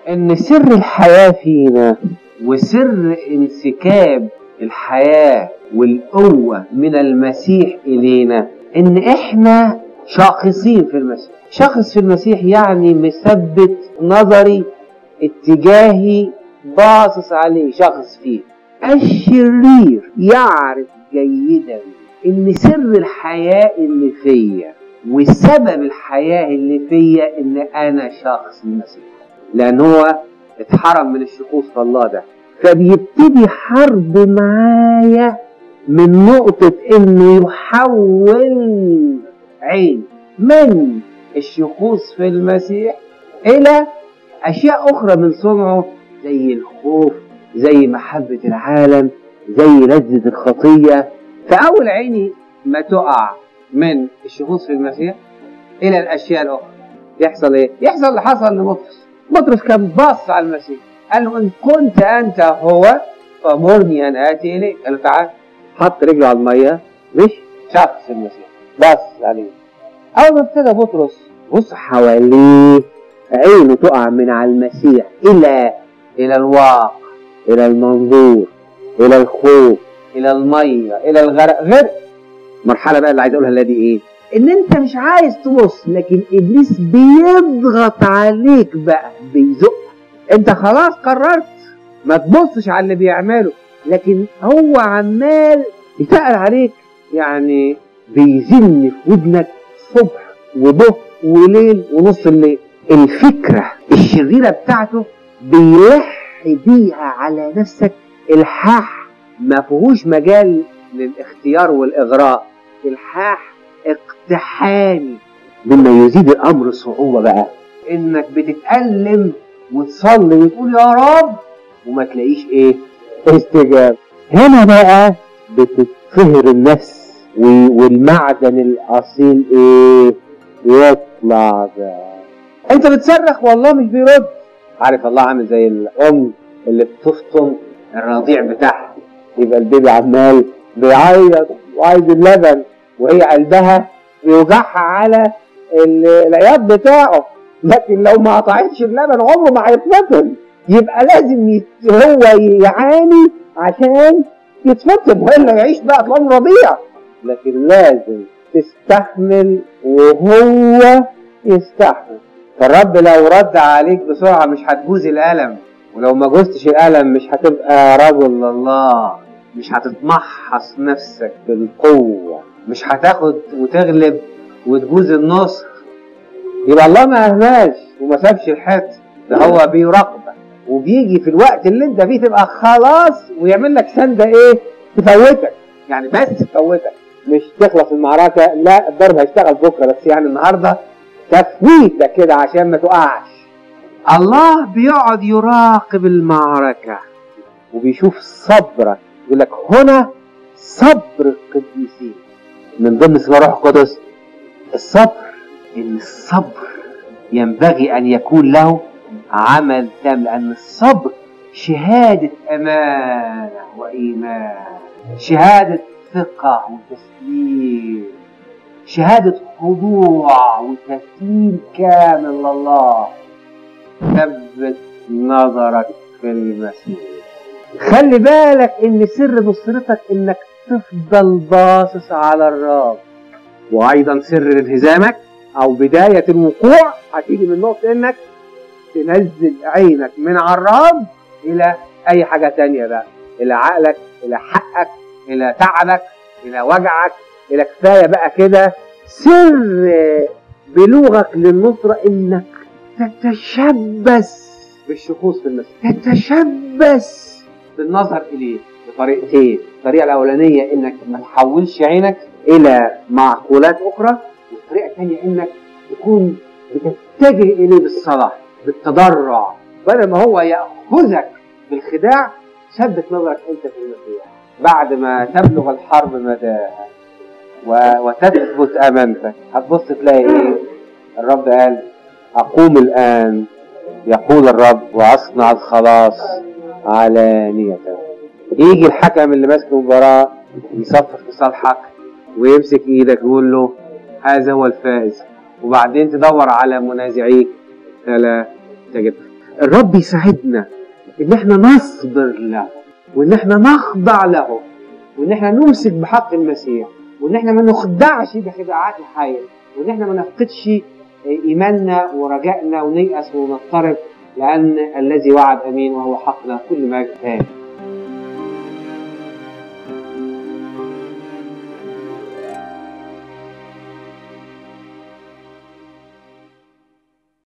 ان سر الحياة فينا وسر انسكاب الحياة والقوة من المسيح إلينا إن إحنا شاخصين في المسيح شخص في المسيح يعني مثبت نظري اتجاهي باصص عليه شخص فيه الشرير يعرف جيدا ان سر الحياة اللي فيا وسبب الحياة اللي فيا ان انا شخص المسيح لان هو اتحرم من الشخوص في الله ده فبيبتدي حرب معايا من نقطة انه يحول عين من الشخوص في المسيح الى اشياء اخرى من صنعه زي الخوف زي محبة العالم زي لذة الخطية فاول عيني ما تقع من الشخوص في المسيح الى الاشياء الاخرى يحصل ايه يحصل اللي حصل لبطرس بطرس كان باص على المسيح قال له ان كنت انت هو فامرني ان اتي اليك قال له تعال حط رجله على الميه مش شخص المسيح بص عليه اول ما ابتدى بطرس بص حواليه عينه تقع من على المسيح الى الى الواقع الى المنظور الى الخوف الى الميه الى الغرق غرق المرحله بقى اللي عايز اقولها دي ايه ان انت مش عايز تبص لكن ابليس بيضغط عليك بقى بيزق انت خلاص قررت ما تبصش على اللي بيعمله لكن هو عمال يتقل عليك يعني بيزن في ودنك صبح وظهر وليل ونص الليل الفكرة الشريرة بتاعته بيلح بيها على نفسك الحاح ما فيهوش مجال للاختيار والإغراء الحاح اقتحامي مما يزيد الأمر صعوبة بقى إنك بتتألم وتصلي وتقول يا رب وما تلاقيش إيه استجابة هنا بقى بتتفهر النفس والمعدن الأصيل إيه يطلع بقى انت بتصرخ والله مش بيرد عارف الله عامل زي الام اللي بتفطم الرضيع بتاعها يبقى البيبي عمال بيعيط وعايز اللبن وهي قلبها بيوجعها على العياط بتاعه لكن لو ما قطعتش اللبن عمره ما هيتفطم يبقى لازم يت... هو يعاني عشان يتفطم والا يعيش بقى طول رضيع لكن لازم تستحمل وهو يستحمل فالرب لو رد عليك بسرعة مش هتجوز الألم ولو ما جوزتش الألم مش هتبقى رجل الله مش هتتمحص نفسك بالقوة مش هتاخد وتغلب وتجوز النصر يبقى الله ما أهملش وما سابش الحته ده هو بيراقبك وبيجي في الوقت اللي انت فيه تبقى خلاص ويعمل لك سنده ايه تفوتك يعني بس تفوتك مش تخلص المعركه لا الضرب هيشتغل بكره بس يعني النهارده تفويت ده كده عشان ما تقعش الله بيقعد يراقب المعركة وبيشوف صبرك يقول لك هنا صبر القديسين من ضمن اسم الروح القدس الصبر ان الصبر ينبغي ان يكون له عمل تام لان الصبر شهادة امانة وايمان شهادة ثقة وتسليم شهادة خضوع وتسليم كامل لله ثبت نظرك في المسيح خلي بالك ان سر نصرتك انك تفضل باصص على الرب وايضا سر انهزامك او بداية الوقوع هتيجي من نقطة انك تنزل عينك من على الرب الى اي حاجة تانية بقى الى عقلك الى حقك الى تعبك الى وجعك الى كفاية بقى كده سر بلوغك للنصرة انك تتشبث بالشخوص في المسيح تتشبث بالنظر اليه بطريقتين الطريقة الأولانية إنك ما تحولش عينك إلى معقولات أخرى والطريقة الثانية إنك تكون بتتجه إليه بالصلاة بالتضرع بدل ما هو يأخذك بالخداع ثبت نظرك أنت في المسيح بعد ما تبلغ الحرب مداها وتثبت أمامتك هتبص تلاقي إيه الرب قال أقوم الآن يقول الرب وأصنع الخلاص علانية يجي الحكم اللي ماسك المباراة يصفق في صالحك ويمسك ايدك يقول له هذا هو الفائز وبعدين تدور على منازعيك فلا تجد الرب يساعدنا ان احنا نصبر له وان احنا نخضع له وان احنا نمسك بحق المسيح وان احنا ما نخدعش بخداعات الحياه وان احنا ما نفقدش ايماننا ورجائنا ونيأس ونضطرب لان الذي وعد امين وهو حقنا كل ما يجتهد